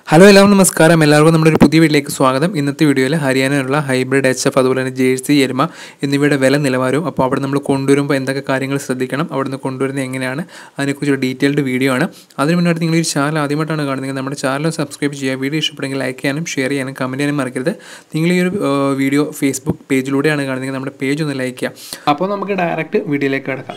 hello എല്ലാവർക്കും നമസ്കാരം എല്ലാവർക്കും നമ്മുടെ ഒരു പുതിയ വീട്ടിലേക്ക് സ്വാഗതം ഇന്നത്തെ വീഡിയോയിൽ ഹരിയാനയിലുള്ള ഹൈബ്രിഡ് എച്ച് എഫ് അതുപോലെ തന്നെ ജേഴ്സി എരുമ എന്നിവയുടെ വില നിലവാരവും അപ്പോൾ അവിടെ നമ്മൾ കൊണ്ടുവരുമ്പോൾ എന്തൊക്കെ കാര്യങ്ങൾ ശ്രദ്ധിക്കണം അവിടെ നിന്ന് കൊണ്ടുവരുന്നത് എങ്ങനെയാണ് അതിനെക്കുറിച്ചൊരു ഡീറ്റെയിൽഡ് വീഡിയോ ആണ് അതിന് മുന്നായിട്ട് നിങ്ങൾ ഈ ചാനൽ ആദ്യമായിട്ടാണ് കാണുന്നത് നമ്മുടെ ചാനൽ സബ്സ്ക്രൈബ് ചെയ്യുക വീഡിയോ ഇഷ്ടപ്പെടുമെങ്കിൽ ലൈക്ക് ചെയ്യാനും ഷെയർ ചെയ്യാനും കമൻറ്റ് ചെയ്യാനും മറക്കരുത് നിങ്ങൾ ഈ ഒരു ഏഹ്, വീഡിയോ ഫേസ്ബുക്ക് പേജിലൂടെയാണ് കാണുന്നത് നമ്മുടെ പേജ് ഒന്ന് ലൈക്ക് ചെയ്യുക അപ്പോൾ നമുക്ക് ഡയറക്റ്റ് വീഡിയോയിലേക്ക് കിടക്കാം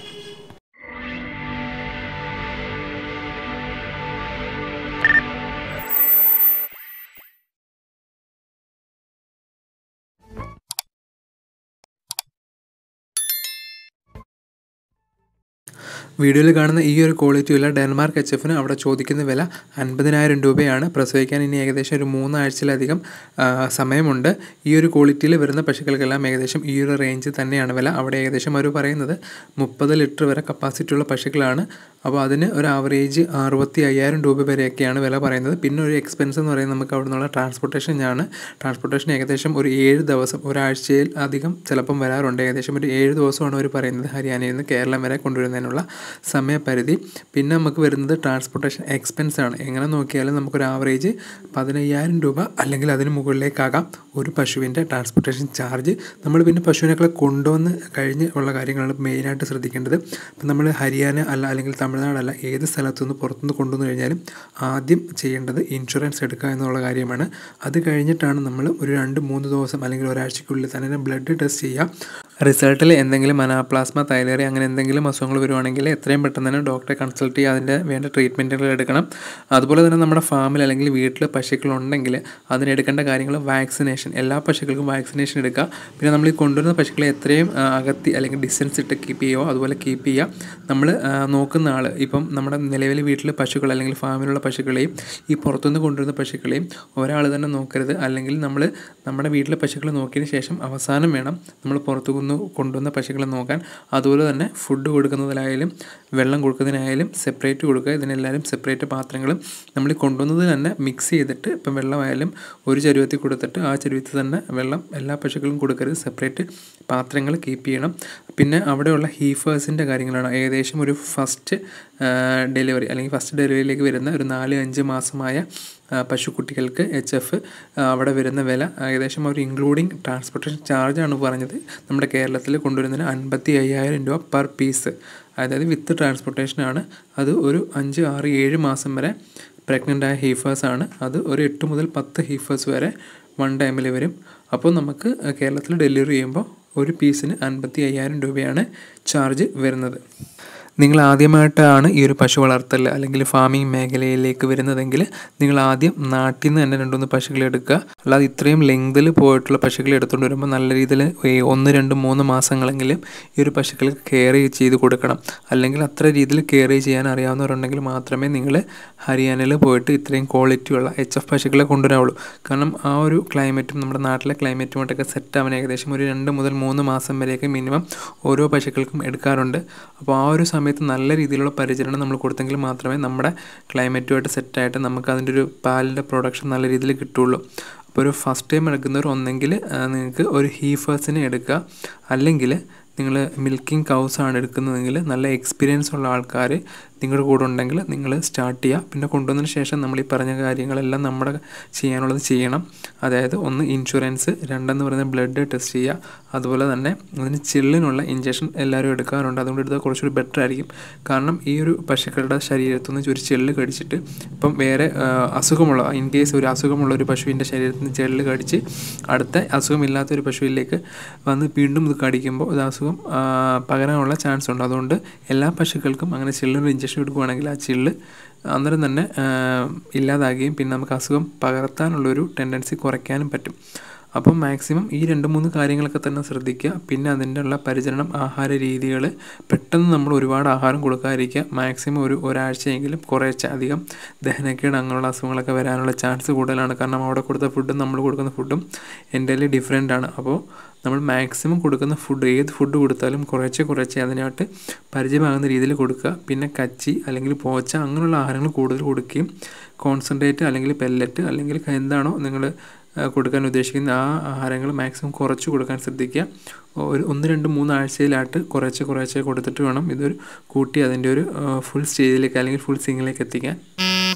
വീഡിയോയിൽ കാണുന്ന ഈ ഒരു ക്വാളിറ്റിയുള്ള ഡെൻമാർക്ക് എച്ച് എഫിന് അവിടെ ചോദിക്കുന്ന വില അൻപതിനായിരം രൂപയാണ് പ്രസവിക്കാൻ ഇനി ഏകദേശം ഒരു മൂന്നാഴ്ചയിലധികം ആ, സമയമുണ്ട് ഈ ഒരു ക്വാളിറ്റിയിൽ വരുന്ന പശുക്കൾക്കെല്ലാം ഏകദേശം ഈ ഒരു റേഞ്ച് തന്നെയാണ് വില അവിടെ ഏകദേശം അവർ പറയുന്നത് മുപ്പത് ലിറ്റർ വരെ കപ്പാസിറ്റി ഉള്ള പശുക്കളാണ് അപ്പോൾ അതിന് ഒരു ആവറേജ് അറുപത്തി അയ്യായിരം രൂപ വരെയൊക്കെയാണ് വില പറയുന്നത് പിന്നെ ഒരു എക്സ്പെൻസ് എന്ന് പറയുന്നത് നമുക്ക് അവിടെ നിന്നുള്ള ട്രാൻസ്പോർട്ടേഷൻ ആണ് ട്രാൻസ്പോർട്ടേഷൻ ഏകദേശം ഒരു ഏഴ് ദിവസം ഒരാഴ്ചയിൽ അധികം ചിലപ്പം വരാറുണ്ട് ഏകദേശം ഒരു ഏഴ് ദിവസമാണ് അവർ പറയുന്നത് ഹരിയാനയിൽ നിന്ന് കേരളം വരെ കൊണ്ടുവരുന്നതിനുള്ള സമയപരിധി പിന്നെ നമുക്ക് വരുന്നത് ട്രാൻസ്പോർട്ടേഷൻ എക്സ്പെൻസ് ആണ് എങ്ങനെ നോക്കിയാലും നമുക്കൊരു ആവറേജ് പതിനയ്യായിരം രൂപ അല്ലെങ്കിൽ അതിന് മുകളിലേക്കാകാം ഒരു പശുവിൻ്റെ ട്രാൻസ്പോർട്ടേഷൻ ചാർജ് നമ്മൾ പിന്നെ പശുവിനൊക്കെ കൊണ്ടുവന്ന് കഴിഞ്ഞ് ഉള്ള കാര്യങ്ങളാണ് മെയിനായിട്ട് ശ്രദ്ധിക്കേണ്ടത് ഇപ്പം നമ്മൾ ഹരിയാന അല്ല അല്ലെങ്കിൽ തമിഴ്നാടല്ല ഏത് സ്ഥലത്തുനിന്ന് പുറത്തുനിന്ന് കൊണ്ടുവന്ന് കഴിഞ്ഞാലും ആദ്യം ചെയ്യേണ്ടത് ഇൻഷുറൻസ് എടുക്കുക എന്നുള്ള കാര്യമാണ് അത് കഴിഞ്ഞിട്ടാണ് നമ്മൾ ഒരു രണ്ട് മൂന്ന് ദിവസം അല്ലെങ്കിൽ ഒരാഴ്ചയ്ക്കുള്ളിൽ തന്നെ ബ്ലഡ് ടെസ്റ്റ് ചെയ്യുക റിസൾട്ടിൽ എന്തെങ്കിലും അനാപ്ലാസ്മ തൈലേറി അങ്ങനെ എന്തെങ്കിലും അസുഖങ്ങൾ വരുവാണെങ്കിൽ എത്രയും പെട്ടെന്ന് തന്നെ ഡോക്ടറെ കൺസൾട്ട് ചെയ്യുക അതിൻ്റെ വേണ്ട ട്രീറ്റ്മെൻറ്റുകൾ എടുക്കണം അതുപോലെ തന്നെ നമ്മുടെ ഫാമിൽ അല്ലെങ്കിൽ വീട്ടിൽ പശുക്കളുണ്ടെങ്കിൽ അതിനെടുക്കേണ്ട കാര്യങ്ങൾ വാക്സിനേഷൻ എല്ലാ പശുക്കൾക്കും വാക്സിനേഷൻ എടുക്കുക പിന്നെ നമ്മൾ ഈ കൊണ്ടുവരുന്ന പശുക്കളെ എത്രയും ആ, അകത്തി അല്ലെങ്കിൽ ഡിസ്റ്റൻസ് ഇട്ട് കീപ്പ് ചെയ്യുമോ അതുപോലെ കീപ്പ് ചെയ്യുക നമ്മൾ നോക്കുന്ന ആൾ ഇപ്പം നമ്മുടെ നിലവിൽ വീട്ടിൽ പശുക്കൾ അല്ലെങ്കിൽ ഫാമിലുള്ള പശുക്കളെയും ഈ പുറത്തുനിന്ന് കൊണ്ടുവരുന്ന പശുക്കളെയും ഒരാൾ തന്നെ നോക്കരുത് അല്ലെങ്കിൽ നമ്മൾ നമ്മുടെ വീട്ടിലെ പശുക്കളെ നോക്കിയതിന് ശേഷം അവസാനം വേണം നമ്മൾ പുറത്തുനിന്ന് കൊണ്ടുവന്ന പശുക്കളെ നോക്കാൻ അതുപോലെ തന്നെ ഫുഡ് കൊടുക്കുന്നതിലായാലും വെള്ളം കൊടുക്കുന്നതിനായാലും സെപ്പറേറ്റ് കൊടുക്കുക ഇതിനെല്ലാവരും സെപ്പറേറ്റ് പാത്രങ്ങളും നമ്മൾ ഈ കൊണ്ടുവന്നത് തന്നെ മിക്സ് ചെയ്തിട്ട് ഇപ്പം വെള്ളമായാലും ഒരു ചരുവത്തിൽ കൊടുത്തിട്ട് ആ ചരുവത്തിൽ തന്നെ വെള്ളം എല്ലാ പശുക്കളും കൊടുക്കരുത് സെപ്പറേറ്റ് പാത്രങ്ങൾ കീപ്പ് ചെയ്യണം പിന്നെ അവിടെയുള്ള ഹീഫേഴ്സിൻ്റെ കാര്യങ്ങളാണ് ഏകദേശം ഒരു ഫസ്റ്റ് ഡെലിവറി അല്ലെങ്കിൽ ഫസ്റ്റ് ഡെലിവറിയിലേക്ക് വരുന്ന ഒരു നാല് അഞ്ച് മാസമായ ആ, പശുക്കുട്ടികൾക്ക് എച്ച് എഫ് അവിടെ വരുന്ന വില ഏകദേശം ഒരു ഇൻക്ലൂഡിങ് ട്രാൻസ്പോർട്ടേഷൻ ചാർജാണ് പറഞ്ഞത് നമ്മുടെ കേരളത്തിൽ കൊണ്ടുവരുന്നതിന് അൻപത്തി അയ്യായിരം രൂപ പെർ പീസ് അതായത് വിത്ത് ട്രാൻസ്പോർട്ടേഷനാണ് അത് ഒരു അഞ്ച് ആറ് ഏഴ് മാസം വരെ പ്രഗ്നൻ്റ് ആയ ഹീഫേഴ്സ് ആണ് അത് ഒരു എട്ട് മുതൽ പത്ത് ഹീഫേഴ്സ് വരെ വൺ ടൈമിൽ വരും അപ്പോൾ നമുക്ക് കേരളത്തിൽ ഡെലിവറി ചെയ്യുമ്പോൾ ഒരു പീസിന് അൻപത്തി അയ്യായിരം രൂപയാണ് ചാർജ് വരുന്നത് നിങ്ങൾ ആദ്യമായിട്ടാണ് ഈ ഒരു പശു വളർത്തൽ അല്ലെങ്കിൽ ഫാമിംഗ് മേഖലയിലേക്ക് വരുന്നതെങ്കിൽ നിങ്ങൾ ആദ്യം നാട്ടിൽ നിന്ന് തന്നെ രണ്ടുമൂന്ന് പശുക്കളെ എടുക്കുക അല്ലാതെ ഇത്രയും ലെങ്തിൽ പോയിട്ടുള്ള പശുക്കളെ എടുത്തുകൊണ്ട് വരുമ്പോൾ നല്ല രീതിയിൽ ഈ ഒന്ന് രണ്ട് മൂന്ന് മാസങ്ങളെങ്കിലും ഈ ഒരു പശുക്കൾക്ക് കെയർ ചെയ്ത് കൊടുക്കണം അല്ലെങ്കിൽ അത്ര രീതിയിൽ കെയർ ചെയ്യാൻ അറിയാവുന്നവരുണ്ടെങ്കിൽ മാത്രമേ നിങ്ങൾ ഹരിയാനയിൽ പോയിട്ട് ഇത്രയും ക്വാളിറ്റിയുള്ള എച്ച് എഫ് പശുക്കളെ കൊണ്ടുവരാവുള്ളൂ കാരണം ആ ഒരു ക്ലൈമറ്റും നമ്മുടെ നാട്ടിലെ ക്ലൈമറ്റുമായിട്ടൊക്കെ സെറ്റ് ആവാൻ ഏകദേശം ഒരു രണ്ട് മുതൽ മൂന്ന് മാസം വരെയൊക്കെ മിനിമം ഓരോ പശുക്കൾക്കും എടുക്കാറുണ്ട് അപ്പോൾ ആ ഒരു സമയത്ത് നല്ല രീതിയിലുള്ള പരിചരണം നമ്മൾ കൊടുത്തെങ്കിൽ മാത്രമേ നമ്മുടെ ക്ലൈമറ്റുമായിട്ട് സെറ്റായിട്ട് നമുക്ക് അതിൻ്റെ ഒരു പാലിൻ്റെ പ്രൊഡക്ഷൻ നല്ല രീതിയിൽ കിട്ടുള്ളൂ അപ്പോൾ ഒരു ഫസ്റ്റ് ടൈം എടുക്കുന്നവർ ഒന്നെങ്കിൽ നിങ്ങൾക്ക് ഒരു ഹീഫേഴ്സിനെ എടുക്കുക അല്ലെങ്കിൽ നിങ്ങൾ മിൽക്കിംഗ് കൗസ് ആണ് എടുക്കുന്നതെങ്കിൽ നല്ല എക്സ്പീരിയൻസ് ഉള്ള ആൾക്കാർ നിങ്ങളുടെ കൂടെ ഉണ്ടെങ്കിൽ നിങ്ങൾ സ്റ്റാർട്ട് ചെയ്യുക പിന്നെ കൊണ്ടുവന്നതിന് ശേഷം നമ്മൾ ഈ പറഞ്ഞ കാര്യങ്ങളെല്ലാം നമ്മുടെ ചെയ്യാനുള്ളത് ചെയ്യണം അതായത് ഒന്ന് ഇൻഷുറൻസ് രണ്ടെന്ന് പറയുന്നത് ബ്ലഡ് ടെസ്റ്റ് ചെയ്യുക അതുപോലെ തന്നെ അതിന് ചില്ലിനുള്ള ഇഞ്ചക്ഷൻ എല്ലാവരും എടുക്കാറുണ്ട് അതുകൊണ്ട് എടുത്താൽ കുറച്ചുകൂടി ബെറ്റർ ആയിരിക്കും കാരണം ഈ ഒരു പശുക്കളുടെ ശരീരത്തു നിന്ന് ഒരു ചെള്ള് കടിച്ചിട്ട് ഇപ്പം വേറെ ആ, അസുഖമുള്ള ഇൻ കേസ് ഒരു അസുഖമുള്ള ഒരു പശുവിൻ്റെ ശരീരത്തിൽ നിന്ന് ചെള്ള് കടിച്ച് അടുത്ത അസുഖമില്ലാത്ത ഒരു പശുവിലേക്ക് വന്ന് വീണ്ടും ഇത് കടിക്കുമ്പോൾ ഇത് അസുഖം ആ, പകരാനുള്ള ചാൻസ് ഉണ്ട് അതുകൊണ്ട് എല്ലാ പശുക്കൾക്കും അങ്ങനെ ചില്ലിനൊരു ഇഞ്ചക്ഷൻ എടുക്കുകയാണെങ്കിൽ ആ ചില്ല് അന്നേരം തന്നെ ആ, ഇല്ലാതാകുകയും പിന്നെ നമുക്ക് അസുഖം പകർത്താനുള്ളൊരു ടെൻഡൻസി കുറയ്ക്കാനും പറ്റും അപ്പം മാക്സിമം ഈ രണ്ട് മൂന്ന് കാര്യങ്ങളൊക്കെ തന്നെ ശ്രദ്ധിക്കുക പിന്നെ അതിൻ്റെ ഉള്ള പരിചരണം ആഹാര രീതികൾ പെട്ടെന്ന് നമ്മൾ ഒരുപാട് ആഹാരം കൊടുക്കാതിരിക്കുക മാക്സിമം ഒരു ഒരാഴ്ചയെങ്കിലും കുറേശ്ശെ അധികം ദഹനക്കേട് അങ്ങനെയുള്ള അസുഖങ്ങളൊക്കെ വരാനുള്ള ചാൻസ് കൂടുതലാണ് കാരണം അവിടെ കൊടുത്ത ഫുഡും നമ്മൾ കൊടുക്കുന്ന ഫുഡും എൻ്റെ ഡിഫറെൻ്റ് ആണ് അപ്പോൾ നമ്മൾ മാക്സിമം കൊടുക്കുന്ന ഫുഡ് ഏത് ഫുഡ് കൊടുത്താലും കുറേശ്ശെ കുറേശ്ശെ അതിനായിട്ട് പരിചയമാകുന്ന രീതിയിൽ കൊടുക്കുക പിന്നെ കച്ചി അല്ലെങ്കിൽ പോച്ച അങ്ങനെയുള്ള ആഹാരങ്ങൾ കൂടുതൽ കൊടുക്കുകയും കോൺസെൻട്രേറ്റ് അല്ലെങ്കിൽ പെല്ലറ്റ് അല്ലെങ്കിൽ എന്താണോ നിങ്ങൾ കൊടുക്കാൻ ഉദ്ദേശിക്കുന്ന ആ ആഹാരങ്ങൾ മാക്സിമം കുറച്ച് കൊടുക്കാൻ ശ്രദ്ധിക്കുക ഒരു ഒന്ന് രണ്ട് മൂന്ന് ആഴ്ചയിലായിട്ട് കുറച്ച് കുറച്ച് കൊടുത്തിട്ട് വേണം ഇതൊരു കൂട്ടി അതിൻ്റെ ഒരു ഫുൾ സ്റ്റേജിലേക്ക് അല്ലെങ്കിൽ ഫുൾ സിങ്ങിലേക്ക് എത്തിക്കാൻ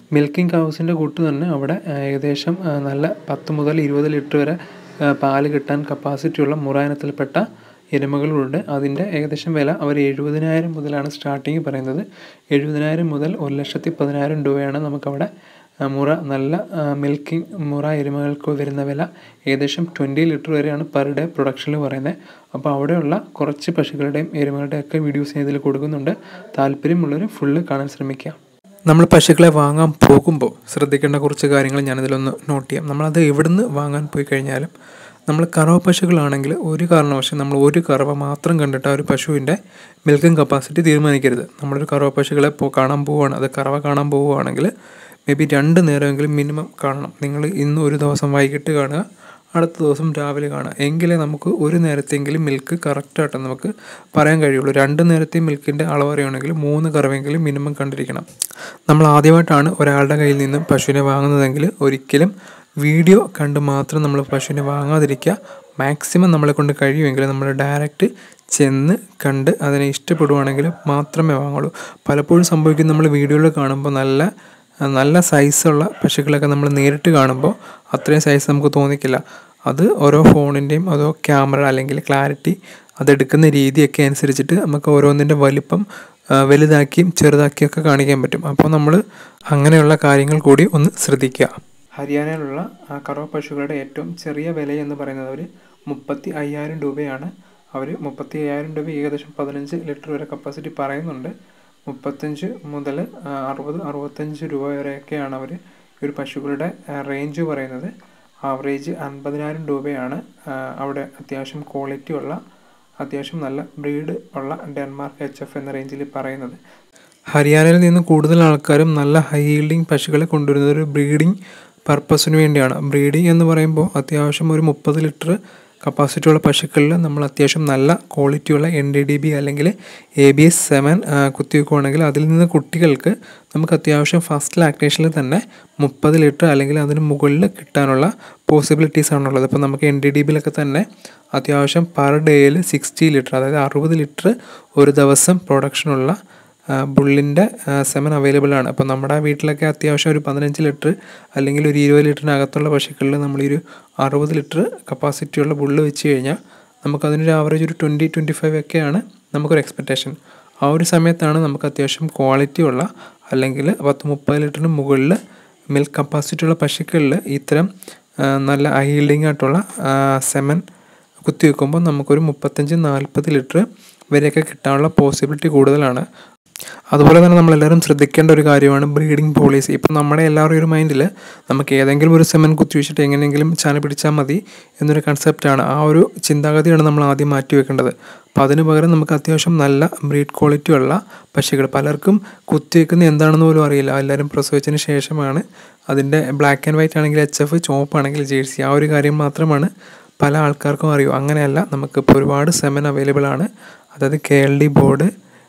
മിൽക്കിംഗ് കൗസിൻ്റെ കൂട്ട് തന്നെ അവിടെ ആ, ഏകദേശം ആ, നല്ല പത്ത് മുതൽ ഇരുപത് ലിറ്റർ വരെ ആ, പാല് കിട്ടാൻ കപ്പാസിറ്റിയുള്ള മുറ ഇനത്തിൽപ്പെട്ട എരുമകളുണ്ട് അതിൻ്റെ ഏകദേശം വില അവർ എഴുപതിനായിരം മുതലാണ് സ്റ്റാർട്ടിങ് പറയുന്നത് എഴുപതിനായിരം മുതൽ ഒരു ലക്ഷത്തി പതിനായിരം രൂപയാണ് നമുക്കവിടെ ആ, മുറ നല്ല മിൽക്കിംഗ് മുറ എരുമകൾക്ക് വരുന്ന വില ഏകദേശം ട്വൻറ്റി ലിറ്റർ വരെയാണ് പെർ ഡേ പ്രൊഡക്ഷനിൽ പറയുന്നത് അപ്പോൾ അവിടെയുള്ള കുറച്ച് പശുക്കളുടെയും എരുമകളുടെയും ഒക്കെ വീഡിയോസ് ഞാൻ ഇതിൽ കൊടുക്കുന്നുണ്ട് താല്പര്യമുള്ളവർ ഫുള്ള് കാണാൻ ശ്രമിക്കുക നമ്മൾ പശുക്കളെ വാങ്ങാൻ പോകുമ്പോൾ ശ്രദ്ധിക്കേണ്ട കുറച്ച് കാര്യങ്ങൾ ഞാനിതിലൊന്ന് നോട്ട് ചെയ്യാം നമ്മളത് എവിടുന്ന് വാങ്ങാൻ പോയി കഴിഞ്ഞാലും നമ്മൾ കറവ പശുക്കളാണെങ്കിൽ ഒരു കാരണവശാലും നമ്മൾ ഒരു കറവ മാത്രം കണ്ടിട്ട് ആ ഒരു പശുവിൻ്റെ മിൽക്കിംഗ് കപ്പാസിറ്റി തീരുമാനിക്കരുത് നമ്മളൊരു കറവ പശുക്കളെ പോ കാണാൻ പോവുകയാണ് അത് കറവ കാണാൻ പോവുകയാണെങ്കിൽ മേ ബി രണ്ട് നേരമെങ്കിലും മിനിമം കാണണം നിങ്ങൾ ഇന്ന് ഒരു ദിവസം വൈകിട്ട് കാണുക അടുത്ത ദിവസം രാവിലെ കാണുക എങ്കിലേ നമുക്ക് ഒരു നേരത്തെങ്കിലും മിൽക്ക് കറക്റ്റായിട്ട് നമുക്ക് പറയാൻ കഴിയുള്ളൂ രണ്ട് നേരത്തെ മിൽക്കിൻ്റെ അളവ് അറിയണമെങ്കിൽ മൂന്ന് കറവെങ്കിലും മിനിമം കണ്ടിരിക്കണം നമ്മൾ ആദ്യമായിട്ടാണ് ഒരാളുടെ കയ്യിൽ നിന്നും പശുവിനെ വാങ്ങുന്നതെങ്കിൽ ഒരിക്കലും വീഡിയോ കണ്ട് മാത്രം നമ്മൾ പശുവിനെ വാങ്ങാതിരിക്കുക മാക്സിമം നമ്മളെ കൊണ്ട് കഴിയുമെങ്കിൽ നമ്മൾ ഡയറക്റ്റ് ചെന്ന് കണ്ട് അതിനെ ഇഷ്ടപ്പെടുവാണെങ്കിൽ മാത്രമേ വാങ്ങുള്ളൂ പലപ്പോഴും സംഭവിക്കുന്നത് നമ്മൾ വീഡിയോയിൽ കാണുമ്പോൾ നല്ല നല്ല സൈസുള്ള പശുക്കളൊക്കെ നമ്മൾ നേരിട്ട് കാണുമ്പോൾ അത്രയും സൈസ് നമുക്ക് തോന്നിക്കില്ല അത് ഓരോ ഫോണിൻ്റെയും ഓരോ ക്യാമറ അല്ലെങ്കിൽ ക്ലാരിറ്റി അതെടുക്കുന്ന രീതിയൊക്കെ അനുസരിച്ചിട്ട് നമുക്ക് ഓരോന്നിൻ്റെ വലിപ്പം ആ, വലുതാക്കിയും ചെറുതാക്കിയൊക്കെ കാണിക്കാൻ പറ്റും അപ്പോൾ നമ്മൾ അങ്ങനെയുള്ള കാര്യങ്ങൾ കൂടി ഒന്ന് ശ്രദ്ധിക്കുക ഹരിയാനയിലുള്ള ആ, കറവ പശുക്കളുടെ ഏറ്റവും ചെറിയ വില എന്ന് പറയുന്നത് അവർ മുപ്പത്തി അയ്യായിരം രൂപയാണ് അവർ മുപ്പത്തി അയ്യായിരം രൂപ ഏകദേശം പതിനഞ്ച് ലിറ്റർ വരെ കപ്പാസിറ്റി പറയുന്നുണ്ട് മുപ്പത്തഞ്ച് മുതൽ ആ, അറുപത് അറുപത്തഞ്ച് രൂപ വരെയൊക്കെയാണ് അവർ ഒരു പശുക്കളുടെ റേഞ്ച് പറയുന്നത് ആവറേജ് അൻപതിനായിരം രൂപയാണ് ആ, അവിടെ അത്യാവശ്യം ക്വാളിറ്റി ഉള്ള അത്യാവശ്യം നല്ല ബ്രീഡ് ഉള്ള ഡെൻമാർക്ക് എച്ച് എഫ് എന്ന റേഞ്ചിൽ പറയുന്നത് ഹരിയാനയിൽ നിന്ന് കൂടുതൽ ആൾക്കാരും നല്ല ഹൈ ഹീൽഡിങ് പശുക്കളെ കൊണ്ടുവരുന്നത് ഒരു ബ്രീഡിംഗ് പർപ്പസിന് വേണ്ടിയാണ് ബ്രീഡിംഗ് എന്ന് പറയുമ്പോൾ അത്യാവശ്യം ഒരു മുപ്പത് ലിറ്റർ കപ്പാസിറ്റി ഉള്ള പശുക്കളിൽ നമ്മൾ അത്യാവശ്യം നല്ല ക്വാളിറ്റിയുള്ള എൻ ഡി ഡി ബി അല്ലെങ്കിൽ എ ബി എസ് സെവൻ കുത്തിവെക്കുകയാണെങ്കിൽ അതിൽ നിന്ന് കുട്ടികൾക്ക് നമുക്ക് അത്യാവശ്യം ഫസ്റ്റ് ലാക്ടേഷനിൽ തന്നെ മുപ്പത് ലിറ്റർ അല്ലെങ്കിൽ അതിന് മുകളിൽ കിട്ടാനുള്ള പോസിബിലിറ്റീസ് ആണുള്ളത് അപ്പോൾ നമുക്ക് എൻ ഡി ഡി ബിയിലൊക്കെ തന്നെ അത്യാവശ്യം പെർ ഡേയിൽ സിക്സ്റ്റി ലിറ്റർ അതായത് അറുപത് ലിറ്റർ ഒരു ദിവസം പ്രൊഡക്ഷനുള്ള ബുള്ളിൻ്റെ സെമൻ അവൈലബിൾ ആണ് അപ്പോൾ നമ്മുടെ വീട്ടിലൊക്കെ അത്യാവശ്യം ഒരു പതിനഞ്ച് ലിറ്റർ അല്ലെങ്കിൽ ഒരു ഇരുപത് ലിറ്ററിനകത്തുള്ള പശുക്കളിൽ നമ്മൾ ഒരു അറുപത് ലിറ്റർ കപ്പാസിറ്റിയുള്ള ബുള്ള് വെച്ച് കഴിഞ്ഞാൽ നമുക്കതിനൊരു ആവറേജ് ഒരു ട്വൻറ്റി ട്വൻറ്റി ഫൈവ് ഒക്കെയാണ് നമുക്കൊരു എക്സ്പെക്റ്റേഷൻ ആ ഒരു സമയത്താണ് നമുക്ക് അത്യാവശ്യം ക്വാളിറ്റി ഉള്ള അല്ലെങ്കിൽ പത്ത് മുപ്പത് ലിറ്ററിന് മുകളിൽ മിൽക്ക് കപ്പാസിറ്റി ഉള്ള പശുക്കളിൽ ഇത്തരം ആ, നല്ല ഹീൽഡിങ് ആയിട്ടുള്ള സെമൻ കുത്തിവെക്കുമ്പോൾ നമുക്കൊരു മുപ്പത്തഞ്ച് നാൽപ്പത് ലിറ്റർ വരെയൊക്കെ കിട്ടാനുള്ള പോസിബിലിറ്റി കൂടുതലാണ് അതുപോലെ തന്നെ നമ്മളെല്ലാവരും ശ്രദ്ധിക്കേണ്ട ഒരു കാര്യമാണ് ബ്രീഡിംഗ് പോളിസി ഇപ്പം നമ്മുടെ എല്ലാവരുടെയും ഒരു മൈൻഡിൽ നമുക്ക് ഏതെങ്കിലും ഒരു സെമൻ കുത്തി വെച്ചിട്ട് എങ്ങനെയെങ്കിലും ചാന പിടിച്ചാൽ മതി എന്നൊരു കൺസെപ്റ്റാണ് ആ ഒരു ചിന്താഗതിയാണ് നമ്മൾ ആദ്യം മാറ്റി വെക്കേണ്ടത് അപ്പോൾ അതിന് പകരം നമുക്ക് അത്യാവശ്യം നല്ല ബ്രീഡ് ക്വാളിറ്റി ഉള്ള പശുക്കൾ പലർക്കും കുത്തിവെക്കുന്നത് എന്താണെന്ന് പോലും അറിയില്ല എല്ലാവരും പ്രസവിച്ചതിന് ശേഷമാണ് അതിൻ്റെ ബ്ലാക്ക് ആൻഡ് വൈറ്റ് ആണെങ്കിൽ എച്ച് എഫ് ചോപ്പാണെങ്കിൽ ജേഴ്സി ആ ഒരു കാര്യം മാത്രമാണ് പല ആൾക്കാർക്കും അറിയൂ അങ്ങനെയല്ല നമുക്കിപ്പോൾ ഒരുപാട് സെമൻ അവൈലബിൾ ആണ് അതായത് K L D board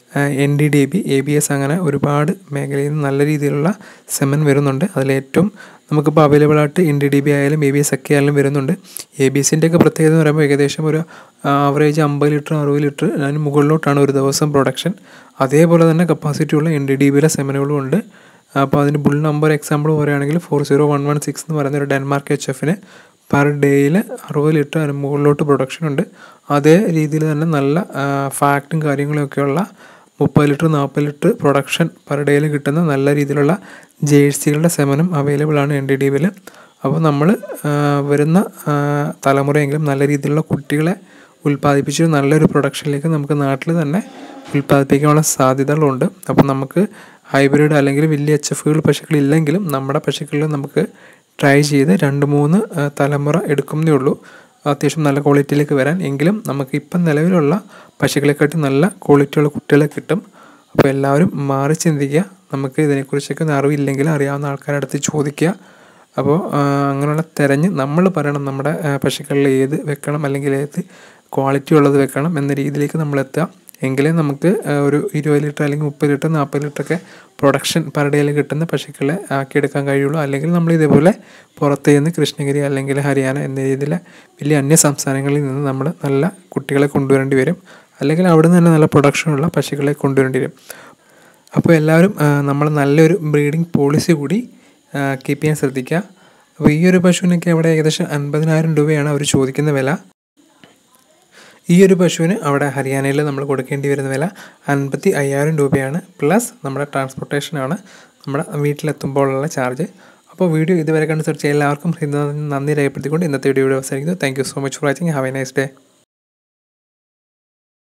N D D B A B S അങ്ങനെ ഒരുപാട് മേഖലയിൽ നിന്ന് നല്ല രീതിയിലുള്ള സെമൻ വരുന്നുണ്ട് അതിലേറ്റവും നമുക്കിപ്പോൾ അവൈലബിൾ ആയിട്ട് എൻ ഡി ഡി ബി ആയാലും എ ബി എസ് ഒക്കെ ആയാലും വരുന്നുണ്ട് എ ബി എസിൻ്റെ ഒക്കെ പ്രത്യേകത എന്ന് പറയുമ്പോൾ ഏകദേശം ഒരു ആവറേജ് അമ്പത് ലിറ്റർ അറുപത് ലിറ്റർ അതിന് മുകളിലോട്ടാണ് ഒരു ദിവസം പ്രൊഡക്ഷൻ അതേപോലെ തന്നെ കപ്പാസിറ്റി ഉള്ള എൻ ഡി ഡി ബിയിലെ സെമനുകളും ഉണ്ട് അപ്പോൾ അതിന് ബുൾ നമ്പർ എക്സാമ്പിൾ പറയുകയാണെങ്കിൽ four zero one one six എന്ന് പറയുന്ന ഒരു ഡെൻമാർക്ക് എച്ച് എഫിന് പെർ ഡേയിൽ അറുപത് ലിറ്റർ അതിന് മുകളിലോട്ട് പ്രൊഡക്ഷൻ ഉണ്ട് അതേ രീതിയിൽ തന്നെ നല്ല ഫാക്റ്റും കാര്യങ്ങളൊക്കെയുള്ള മുപ്പത് ലിറ്റർ നാൽപ്പത് ലിറ്റർ പ്രൊഡക്ഷൻ പെർ ഡേയിൽ കിട്ടുന്ന നല്ല രീതിയിലുള്ള ജേഴ്സികളുടെ സെമനും അവൈലബിൾ ആണ് എൻ ഡി ഡി ബിയിൽ അപ്പോൾ നമ്മൾ വരുന്ന ആ, തലമുറയെങ്കിലും നല്ല രീതിയിലുള്ള കുട്ടികളെ ഉൽപ്പാദിപ്പിച്ച് നല്ലൊരു പ്രൊഡക്ഷനിലേക്ക് നമുക്ക് നാട്ടിൽ തന്നെ ഉൽപ്പാദിപ്പിക്കാനുള്ള സാധ്യതകളുണ്ട് അപ്പോൾ നമുക്ക് ഹൈബ്രിഡ് അല്ലെങ്കിൽ വലിയ എച്ച് എഫുകൾ പശുക്കളില്ലെങ്കിലും നമ്മുടെ പശുക്കളിൽ നമുക്ക് ട്രൈ ചെയ്ത് രണ്ട് മൂന്ന് ആ, തലമുറ എടുക്കുന്നേ ഉള്ളൂ അത്യാവശ്യം നല്ല ക്വാളിറ്റിയിലേക്ക് വരാൻ എങ്കിലും നമുക്ക് ഇപ്പം നിലവിലുള്ള പശുക്കളെക്കാട്ടി നല്ല ക്വാളിറ്റിയുള്ള കുട്ടികളെ കിട്ടും അപ്പോൾ എല്ലാവരും മാറി ചിന്തിക്കുക നമുക്ക് ഇതിനെക്കുറിച്ചൊക്കെ ഒന്ന് അറിവില്ലെങ്കിൽ അറിയാവുന്ന ആൾക്കാരുടെ അടുത്ത് ചോദിക്കുക അപ്പോൾ ആ, അങ്ങനെയുള്ള തിരഞ്ഞ് നമ്മൾ പറയണം നമ്മുടെ ആ, പശുക്കളിൽ ഏത് വെക്കണം അല്ലെങ്കിൽ ഏത് ക്വാളിറ്റി ഉള്ളത് വെക്കണം എന്ന രീതിയിലേക്ക് നമ്മൾ എത്തുക എങ്കിലേ നമുക്ക് ആ, ഒരു ഇരുപത് ലിറ്റർ അല്ലെങ്കിൽ മുപ്പത് ലിറ്റർ നാൽപ്പത് ലിറ്റർ ഒക്കെ പ്രൊഡക്ഷൻ പെർ ഡേയിൽ കിട്ടുന്ന പശുക്കളെ ആക്കിയെടുക്കാൻ കഴിയുള്ളൂ അല്ലെങ്കിൽ നമ്മൾ ഇതേപോലെ പുറത്ത് നിന്ന് കൃഷ്ണഗിരി അല്ലെങ്കിൽ ഹരിയാന എന്ന രീതിയിലെ വലിയ അന്യ സംസ്ഥാനങ്ങളിൽ നിന്ന് നമ്മൾ നല്ല കുട്ടികളെ കൊണ്ടുവരേണ്ടി വരും അല്ലെങ്കിൽ അവിടെ നിന്ന് തന്നെ നല്ല പ്രൊഡക്ഷനുള്ള പശുക്കളെ കൊണ്ടുവരേണ്ടി വരും അപ്പോൾ എല്ലാവരും നമ്മൾ നല്ലൊരു ബ്രീഡിംഗ് പോളിസി കൂടി കീപ്പ് ചെയ്യാൻ ശ്രദ്ധിക്കുക അപ്പോൾ ഈ ഒരു പശുവിനൊക്കെ അവിടെ ഏകദേശം അൻപതിനായിരം രൂപയാണ് അവർ ചോദിക്കുന്ന വില ഈ ഒരു പശുവിന് അവിടെ ഹരിയാനയിൽ നമ്മൾ കൊടുക്കേണ്ടി വരുന്ന വില അൻപത്തി അയ്യായിരം രൂപയാണ് പ്ലസ് നമ്മുടെ ട്രാൻസ്പോർട്ടേഷനാണ് നമ്മുടെ വീട്ടിലെത്തുമ്പോഴുള്ള ചാർജ് അപ്പോൾ വീഡിയോ ഇതുവരെ കണ്ട് സെർച്ച് എല്ലാവർക്കും നന്ദി രേഖപ്പെടുത്തിക്കൊണ്ട് ഇന്നത്തെ വീഡിയോ അവസാനിക്കുന്നു thank you so much for watching have a nice day